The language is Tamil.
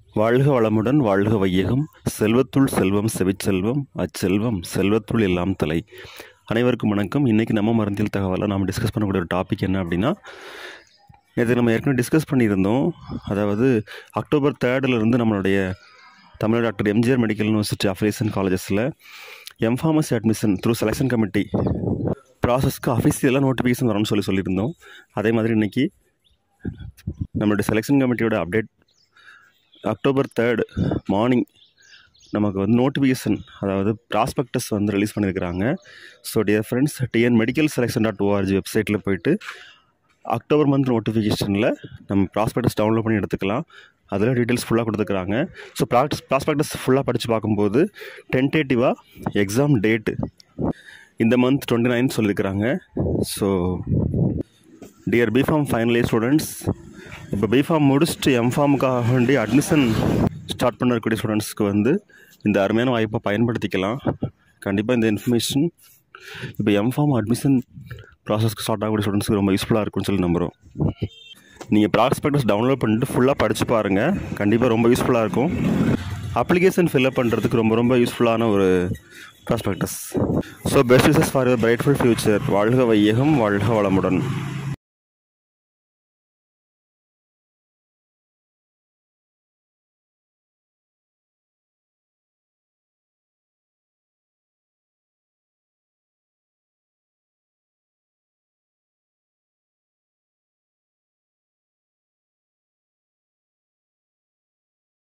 வாழ்க வளமுடன் வாழ்க வையகம் செல்வத்துள் செல்வம் செவிச்செல்வம் அச்செல்வம் செல்வத்துள் எல்லாம் தலை அனைவருக்கும் வணக்கம் இன்றைக்கி நம்ம மருந்தியல் தகவலை நாம் டிஸ்கஸ் பண்ணக்கூடிய ஒரு டாபிக் என்ன அப்படின்னா நேற்று நம்ம ஏற்கனவே டிஸ்கஸ் பண்ணியிருந்தோம் அதாவது அக்டோபர் தேர்டிலிருந்து நம்மளுடைய Tamil doctor MGR medical university affiliation காலேஜஸில் M pharmacy admission through selection committee ப்ராசஸ்க்கு அஃபிஷியலாக நோட்டிஃபிகேஷன் வரும்னு சொல்லி சொல்லியிருந்தோம் அதே மாதிரி இன்றைக்கி நம்மளுடைய செலெக்ஷன் கமிட்டியோட அப்டேட் அக்டோபர் தேர்ட் மார்னிங் நமக்கு வந்து நோட்டிஃபிகேஷன் அதாவது ப்ராஸ்பெக்டஸ் வந்து ரிலீஸ் பண்ணியிருக்கிறாங்க so dear friends TN medical selection dot org வெப்சைட்டில் போயிட்டு அக்டோபர் மந்த் நோட்டிஃபிகேஷனில் நம்ம ப்ராஸ்பெக்டஸ் டவுன்லோட் பண்ணி எடுத்துக்கலாம் அதில் டீட்டெயில்ஸ் ஃபுல்லாக கொடுத்துருக்குறாங்க ஸோ ப்ராக்டிஸ் ப்ராஸ்பெக்டஸ் ஃபுல்லாக படித்து பார்க்கும்போது டென்டேட்டிவாக எக்ஸாம் டேட்டு இந்த மந்த் டுவெண்ட்டி நைன் சொல்லியிருக்கிறாங்க so dear B Pharm final year students இப்போ பிஃபார்ம் முடிச்சுட்டு எம்ஃபார்முக்காக வேண்டி அட்மிஷன் ஸ்டார்ட் பண்ணக்கூடிய ஸ்டூடெண்ட்ஸ்க்கு வந்து இந்த அருமையான வாய்ப்பை பயன்படுத்திக்கலாம் கண்டிப்பாக இந்த இன்ஃபர்மேஷன் இப்போ எம்ஃபார்ம் அட்மிஷன் ப்ராசஸ்க்கு ஸ்டார்ட் ஆகக்கூடிய ஸ்டூடெண்ட்ஸ்க்கு ரொம்ப யூஸ்ஃபுல்லாக இருக்கும்னு சொல்லி நம்புகிறோம் நீங்கள் ப்ராஸ்பெக்டஸ் டவுன்லோட் பண்ணிட்டு ஃபுல்லாக படித்து பாருங்கள் கண்டிப்பாக ரொம்ப யூஸ்ஃபுல்லாக இருக்கும் அப்ளிகேஷன் ஃபில்அப் பண்ணுறதுக்கு ரொம்ப ரொம்ப யூஸ்ஃபுல்லான ஒரு prospectus so best wishes for your brightful future வாழ்க வையகம் வாழ்க வளமுடன்